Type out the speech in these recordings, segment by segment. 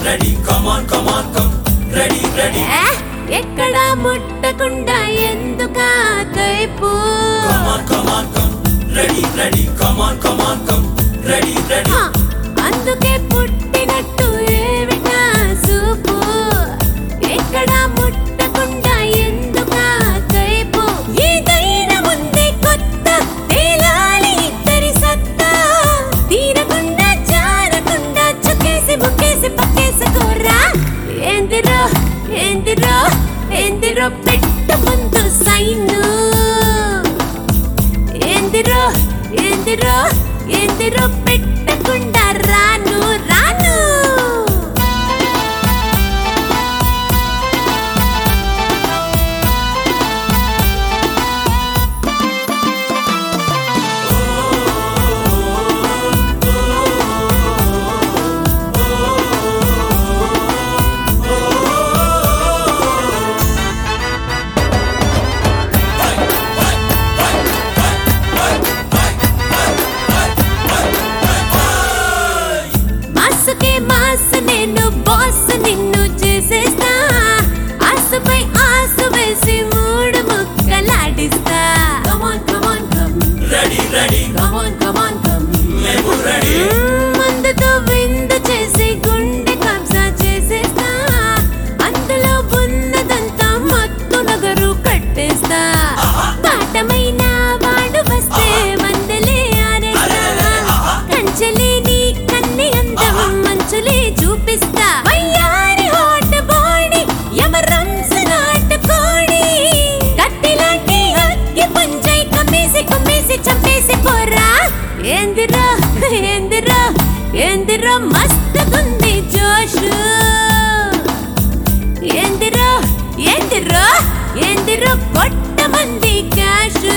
ready come on come on come ready ready ఏ, ఎక్కడా ముట్టకుండా ఎందుకా కైపు come on come on come ready ready come on come on come ready ready హ, అందుకే పుట్టినట్టు ఏమిటా సూపు ఎక్కడా ముట్టకుండా ఎందుకా కైపు ఏదైనా ముందే కొత్త తేలాలి ఇద్దరి సత్తా తీరకుండా జారకుండా చుక్కేసి ముక్కేసి పక్కేసుకోరా ఏందిరో ఏందిరో ఏందిరో పెట్ట ముందు సైను ఏందిరో ఏందిరో ఏందిరో పెట్టకుండా రాను రాను మాసుకే మాస్ నేను బాస్ నిన్ను చేసేస్తా ఆసుపై ఆసు వేసి మూడు ముక్కలాడిస్తా come on come on come ready ready come on come on come మేము రెడీ మందుతో విందు చేసి గుండె కబ్జా చేసేస్తా అందులో ఉన్నదంతా మత్తు నగరు కట్టేస్తా పాఠమైన వాడు వస్తే మందలే ఆరేస్తా కంచెలేని కన్ని అందం మంచులే చూపిస్తా వయ్యారి హోట్ బాడీ యమరంస నాటుకోడి కత్తిలాంటి అగ్గి పుంజై కమ్మేసి కుమ్మేసి చంపేసి పోరా ఏందిరా ఏందిరా ఏందిరా మస్తుకుంది జోషు ఏందిరా ఏందిరా ఏందిరా కొట్టమంది క్యాష్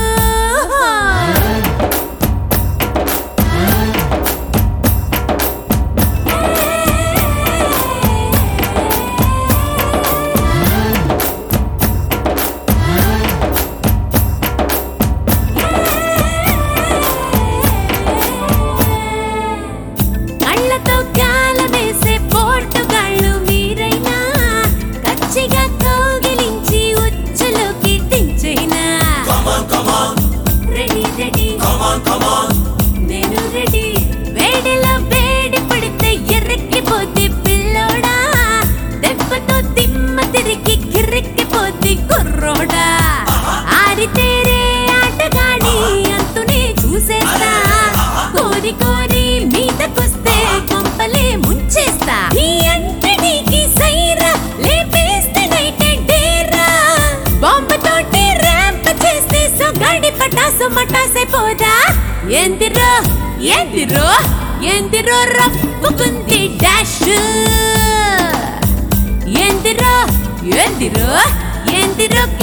కళ్ళతో కాల వేసే పోర్టుగాళ్ళు మీరైనా కచ్చిగా కౌగిలించి ఉచ్చులోకి దించైనా కమాన్ కమాన్ రెడీ రెడీ కమాన్ కమాన్ నేను రెడీ వేడిలో వేడి పడితే ఎర్రెక్కిపోతే పిల్లోడా దెబ్బతో దిమ్మ తిరిగి కిర్రెక్కిపోతే కుర్రోడా ఆరితేరే ఆటగాడి అంతునే చూసేస్తా కోరి కోరి మీదకొస్తే కొంపలే ముంచేస్తా ఈ అంటనీకి సైరా లేపేస్తే నైటే డేరా బాంబుతోటి ర్యాంప్ చేస్తే సొగాడి పటాసు మటాసైపోదా ఎందిరో ఎందిరో ఎందిరో రప్పుకుంది డాష్ ఎందిరో ఎందిరో ఎందిరో